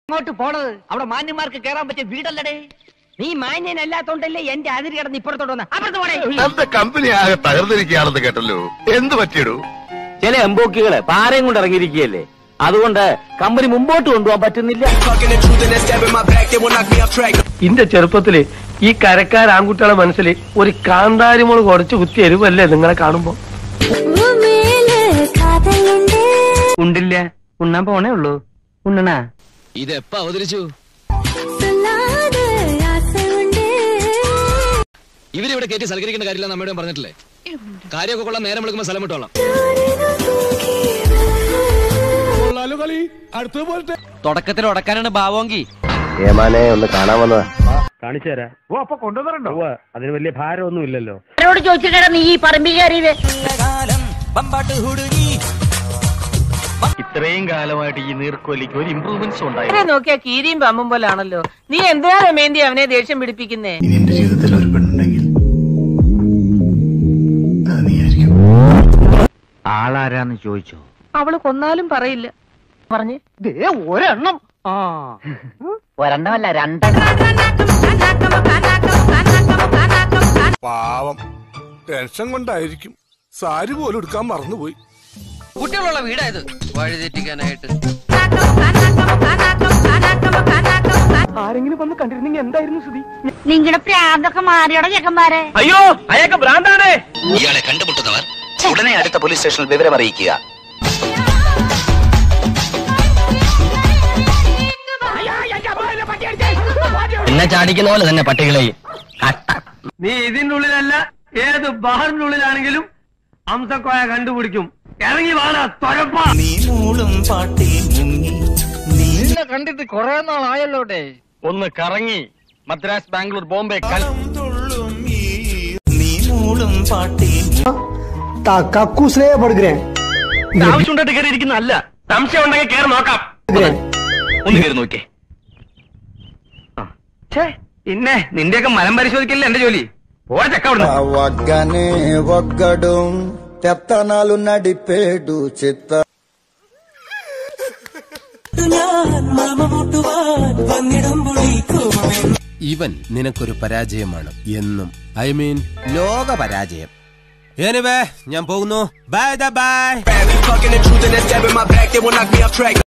അങ്ങോട്ട് പോണത് അവിടെ മാന്യന്മാർക്ക് കേറാൻ പറ്റിയ വീടല്ലടേ നീ മാന്യനല്ലാത്തോണ്ടല്ലേ എന്റെ അതിര് കിടന്ന് ഇപ്പുറത്തോട്ട് വന്ന അപ്പുറത്ത് പോണേ എന്റെ കമ്പനി ആകെ തകർന്നിരിക്കുകയാണെന്ന് കേട്ടല്ലോ എന്ത് പറ്റിയിടൂ ചില എംബോക്കികള് പാറയും കൊണ്ട് ഇറങ്ങിയിരിക്കുകയല്ലേ അതുകൊണ്ട് കമ്പനി മുമ്പോട്ട് കൊണ്ടുപോകാൻ പറ്റുന്നില്ല ഇന്റെ ചെറുപ്പത്തില് ഈ കരക്കാർ ആൺകുട്ടികളെ മനസ്സിൽ ഒരു കാന്താരിമോള് കുറച്ച് കുത്തി എരിവല്ലേ നിങ്ങളെ കാണുമ്പോ ഭൂമിയില് കാതലുണ്ട് ഉണ്ടില്ല ഉണ്ണാൻ പോണേ ഉള്ളൂ ഉണ്ണണാ ഇതെപ്പ അവതരിച്ചു சொல்லாத ஆசையுண்டு ഇവരിവിടെ കയറ്റി സൽക്കരിക്കേണ്ട കാര്യമില്ല നമ്മയോട് പറഞ്ഞിട്ടില്ലേ കാര്യമൊക്കെ കൊള്ളാൻ നേരം വിളിക്കുമ്പോൾ സ്ഥലം വിട്ടോളാം തുടക്കത്തിൽ ഉടക്കാനാണ് ഭാവമെങ്കിൽ ഏമാനെ ഒന്ന് കാണാൻ വന്നതാ കാണിച്ചു തരാ ഓ അപ്പൊ കൊണ്ടുവന്നിട്ടുണ്ടോ അതിന് വലിയ ഭാരമൊന്നും ഇല്ലല്ലോ ആരോട് ചോദിച്ചിട്ടാ നീ ഈ പറമ്പിൽ കയറിയത് ഇത്രയും കാലമായിട്ട് ഈ നീർക്കോലിക്ക് ഒരു ഇമ്പ്രൂവ്മെന്റ്സ് ഉണ്ടായി ഇവരെ നോക്കിയാ കീരിയും പമ്പും പോലാണല്ലോ നീ എന്തിനാ രമേന്തി അവനെ ദേഷ്യം പിടിപ്പിക്കുന്നേ ഇനി എന്റെ ജീവിതത്തിൽ ഒരു പെണ്ണുണ്ടെങ്കിൽ അത് നീയായിരിക്കും ആളാരാന്ന് ചോദിച്ചോ അവള് കൊന്നാലും പറയില്ല പറഞ്ഞ് ദേ ഒരെണ്ണം ആ ഒരെണ്ണമല്ല രണ്ടെണ്ണം പാവം ടെൻഷൻ കൊണ്ടായിരിക്കും സാരി പോലും എടുക്കാൻ മറന്നുപോയി കുട്ടികളുള്ള വീടായത് വഴിതെറ്റിക്കാനായിട്ട് ആരെങ്കിലും വന്ന് കണ്ടിരുന്നെങ്കിൽ എന്തായിരുന്നു സ്ഥിതി നിങ്ങളുടെ പ്രാന്തൊക്കെ മാറിയോടെ ചെക്കന്മാരെ അയ്യോ അയാൾക്ക് ഭ്രാന്താണ് ഇയാളെ കണ്ടുമുട്ടുന്നവർ ഉടനെ അടുത്ത പോലീസ് സ്റ്റേഷനിൽ വിവരം അറിയിക്കുക എന്നെ ചാടിക്കുന്ന പോലെ തന്നെ പട്ടികളെയും നീ ഇതിന്റെ ഉള്ളിലല്ല ഏത് ബാറിന്റെ ഉള്ളിലാണെങ്കിലും അംസക്കോയ കണ്ടുപിടിക്കും ഇറങ്ങി വാണ തൊരപ്പ കണ്ടിട്ട് കൊറേ നാളായല്ലോടെ ഒന്ന് കറങ്ങി മദ്രാസ് ബാംഗ്ലൂർ ബോംബെ കൽ ആവശ്യമുണ്ടായിട്ട് കയറി ഇരിക്കുന്നതല്ല സംശയം ഉണ്ടെങ്കിൽ കയറി നോക്കാം ഒന്ന് കയറി നോക്കേ ഛേ പിന്നെ നിന്റെയൊക്കെ മലം പരിശോധിക്കല്ലേ എന്റെ ജോലി ഓ ചക്ക അവിടുന്ന് వగ్గనే వగ్గడు తెత్తనాలు నడిపేడు చిత్త ഇവൻ നിനക്കൊരു പരാജയമാണ് എന്നും ഐ മീൻ ലോക പരാജയം എനിവേ ഞാൻ പോകുന്നു ബൈ ബൈ